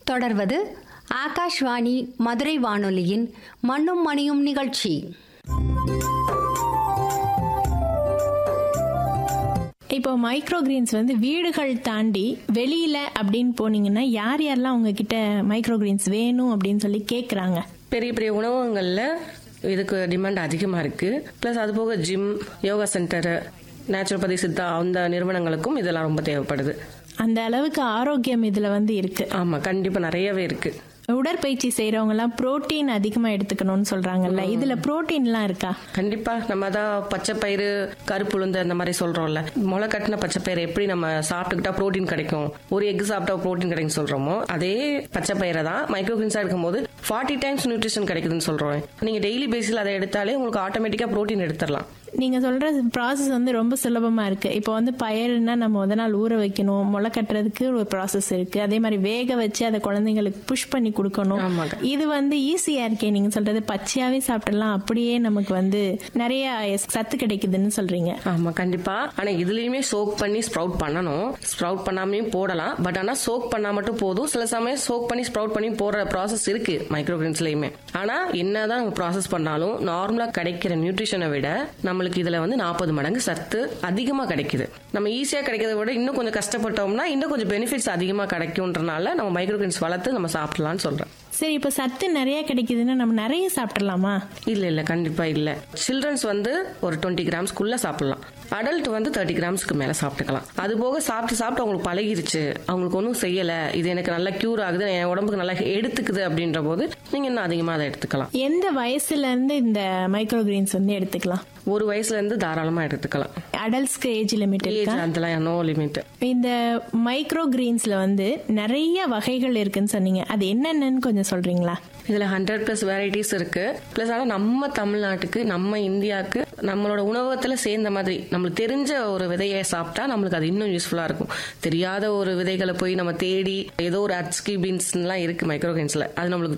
தொடர்வது ஆகாஷ்வாணி மதுரை வானொலியின் மண்ணும் மணியும் நிகழ்ச்சி இப்போ மைக்ரோ கிரீன்ஸ் வந்து வீடுகள் தாண்டி வெளியில அப்படின்னு போனீங்கன்னா யார் யாரெல்லாம் உங்ககிட்ட மைக்ரோ கிரீன்ஸ் வேணும் அப்படின்னு சொல்லி கேட்குறாங்க பெரிய பெரிய உணவகங்களில் இதுக்கு டிமாண்ட் அதிகமாக இருக்குது ப்ளஸ் அது போக gym yoga centre naturopathy Siddha அந்த நிறுவனங்களுக்கும் இதெல்லாம் ரொம்ப தேவைப்படுது அந்த அளவுக்கு ஆரோக்கியம் இதுல வந்து இருக்கு ஆமாம் கண்டிப்பாக நிறையவே இருக்குது உடற்பயிற்சி செய்யறவங்க எல்லாம் புரோட்டீன் அதிகமா எடுத்துக்கணும்னு சொல்றாங்கல்ல இதுல புரோட்டீன்லாம் இருக்கா கண்டிப்பா நம்ம தான் பச்சை பயிறு கருப்புளுந்து அந்த மாதிரி சொல்றோம்ல முளை கட்டின பச்சை பயிறு எப்படி நம்ம சாப்பிட்டுக்கிட்டா புரோட்டீன் கிடைக்கும் ஒரு எக் சாப்பிட்டா புரோட்டீன் கிடைக்கும் சொல்றோமோ அதே பச்சை பயிரை தான் மைக்ரோகிரீன்ஸா இருக்கும்போது ஃபார்ட்டி டைம்ஸ் நியூட்ரிஷன் கிடைக்குதுன்னு சொல்றோம் நீங்க டெய்லி பேஸில் அதை எடுத்தாலே உங்களுக்கு ஆட்டோமேட்டிக்கா புரோட்டீன் எடுத்துடலாம் நீங்க சொல்ற ப்ராசஸ் வந்து ரொம்ப சுலபமா இருக்கு இப்போ வந்து பயிர்னா நம்ம முத நாள் ஊற வைக்கணும் முளை கட்டுறதுக்கு ஒரு ப்ராசஸ் இருக்கு அதே மாதிரி வேக வச்சு அதை குழந்தைங்களுக்கு புஷ் பண்ணி கொடுக்கணும் ஆமாங்க. இது வந்து ஈஸியா இருக்கே நீங்க சொல்றது பச்சையாவே சாப்பிடலாம் அப்படியே நமக்கு வந்து நிறைய சத்து கிடைக்குதுன்னு சொல்றீங்க ஆமா கண்டிப்பா ஆனா இதுலயுமே சோக் பண்ணி ஸ்ப்ரவுட் பண்ணணும் ஸ்ப்ரவுட் பண்ணாமையும் போடலாம் பட் ஆனா சோக் பண்ணா மட்டும் போதும் சில சமயம் சோக் பண்ணி ஸ்ப்ரவுட் பண்ணி போடுற ப்ராசஸ் இருக்கு மைக்ரோகிரீன்ஸ்லயுமே ஆனா என்னதான் நம்ம ப்ராசஸ் பண்ணாலும் நார்மலா கிடைக்கிற நியூட்ரிஷனை விட நம்மளுக்கு இதுல வந்து நாற்பது மடங்கு சத்து அதிகமா கிடைக்குது நம்ம ஈஸியா கிடைக்கிறத விட இன்னும் கொஞ்சம் கஷ்டப்பட்டோம்னா இன்னும் கொஞ்சம் பெனிஃபிட்ஸ் அதிகமா கிடைக்கும்ன்றனால நம்ம மைக்ரோகிரீன்ஸ் வளர்த்து நம்ம சாப்பிடலாம்னு சொல்றேன் சரி இப்போ சத்து நிறைய கிடைக்குதுன்னா நம்ம நிறைய சாப்பிடலாமா இல்ல இல்ல கண்டிப்பா இல்ல சில்ட்ரன்ஸ் வந்து ஒரு டுவெண்ட்டி கிராம்ஸ்க்குள்ள சாப்பிடலாம் அடல்ட் வந்து தேர்ட்டி கிராம்ஸ்க்கு மேல சாப்பிட்டுக்கலாம் அது போக சாப்பிட்டு சாப்பிட்டு அவங்களுக்கு பழகிருச்சு அவங்களுக்கு ஒன்றும் செய்யல இது எனக்கு நல்லா கியூர் ஆகுது என் உடம்புக்கு நல்லா எடுத்துக்குது அப்படின்ற போது நீங்க இன்னும் அதிகமா அதை எடுத்துக்கலாம் எந்த வயசுல இருந்து இந்த மைக்ரோ கிரீன்ஸ் வந்து எடுத்துக்கலாம் ஒரு வயசுல இருந்து தாராளமா எடுத்துக்கலாம் அடல்ட்ஸ்க்கு ஏஜ் லிமிட் இருக்கா ஏஜ் அதெல்லாம் நோ லிமிட் இந்த மைக்ரோ கிரீன்ஸ்ல வந்து நிறைய வகைகள் இருக்குன்னு சொன்னீங்க அது என்னென்னன்னு கொஞ்சம் சொல்றீங்களா இதுல ஹண்ட்ரட் பிளஸ் வெரைட்டிஸ் இருக்கு பிளஸ் ஆனா நம்ம தமிழ்நாட்டுக்கு நம்ம இந்தியாவுக்கு நம்மளோட உணவகத்துல சேர்ந்த மாதிரி நம்மளுக்கு தெரிஞ்ச ஒரு விதையை சாப்பிட்டா நம்மளுக்கு அது இன்னும் யூஸ்ஃபுல்லா இருக்கும் தெரியாத ஒரு விதைகளை போய் நம்ம தேடி ஏதோ ஒரு அட்ஸ்கி பீன்ஸ்லாம் இருக்கு மைக்ரோகிரீன்ஸ்ல அது நம்மளுக்கு